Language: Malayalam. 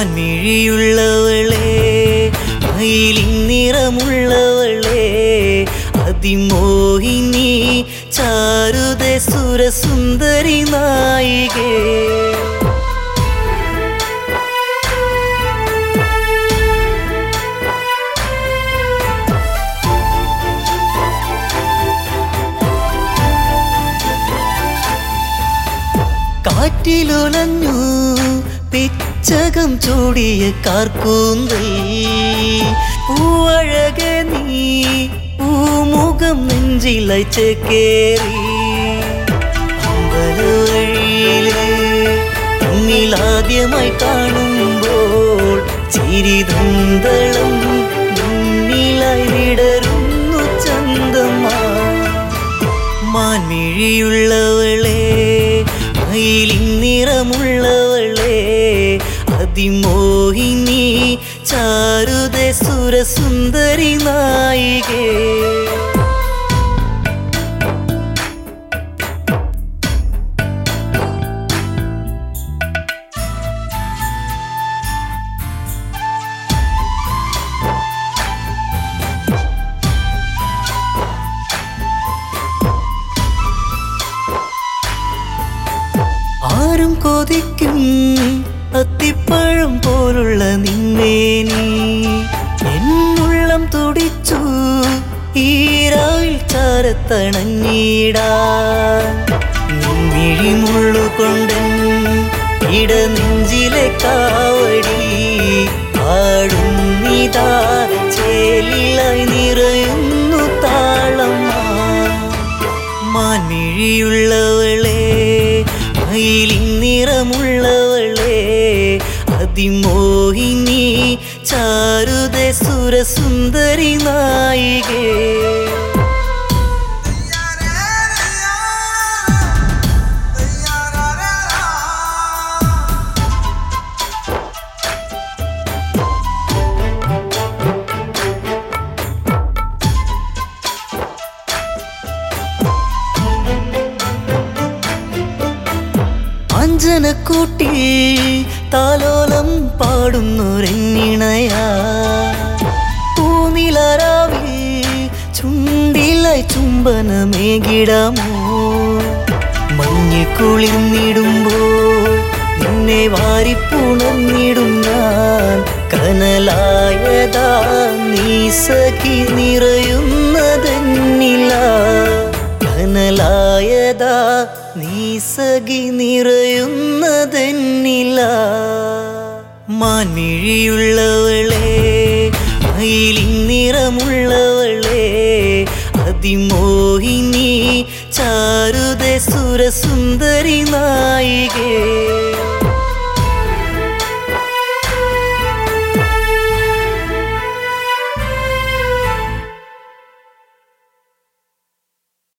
മാൻമിഴിയുള്ളവളെ മയിലിൻ നിറമുള്ളവളെ അതിമോഹിനി ചാരുത സുരസുന്ദരി നായികേ കാറ്റിലുലഞ്ഞു പിച്ചകം ചൂടിയ കാർക്കൂന്തൽ പൂവഴകെ നീ പൂമുഖം നെഞ്ചിലായി ചേക്കേറി അമ്പലവഴിയിലെ എന്നിലാദ്യമായി കാണുമ്പോൾ ചിരിതന്തളം മുന്നിലായി വിടരുന്നു ചന്തമാ മാൻമിഴിയുള്ളവളെ മയിലിൻ നിറമുള്ളവളെ അതിമോഹിനി ചാരുത സുരസുന്ദരി നായികേ ആരും കൊതിക്കും അത്തിപ്പഴം പോലുള്ള നിന്നേനി എന്നുള്ളം തുടിച്ചു ഈരാവിൽ ചാരത്തണഞ്ഞിടാ നിൻമിഴിമുള്ളുകൊണ്ടൻ ഇട നെഞ്ചിലെ കാവടി ആടുന്നിതാ ചേലിലായി നിറയുന്നു താളമാ മാൻമിഴിയുള്ളവളെ മയിലിൻ നിറമുള്ളവളെ അതിമോഹിനി ചാരുത സുരസുന്ദരി നായികേ അഞ്ജനക്കൂട്ടിൽ താലോലം പാടുന്നൊരെണ്ണിണയാ പൂനിലരാവിൽ ചുണ്ടിലായി ചുംബനമേകിടാമോ മഞ്ഞ് കുളിർന്നിടുമ്പോൾ നിന്നെ വാരിപ്പുണർന്നിടും ഞാൻ കനലായതാ നീ സഖി നിറയുന്നതെന്നില്ല കനലായതാ നീ സഖി നിറയുന്നതെന്നില്ല മാൻമിഴിയുള്ളവളെ മയിലിൻ നിറമുള്ളവളെ അതിമോഹിനി ചാരുത സുരസുന്ദരി നായികേ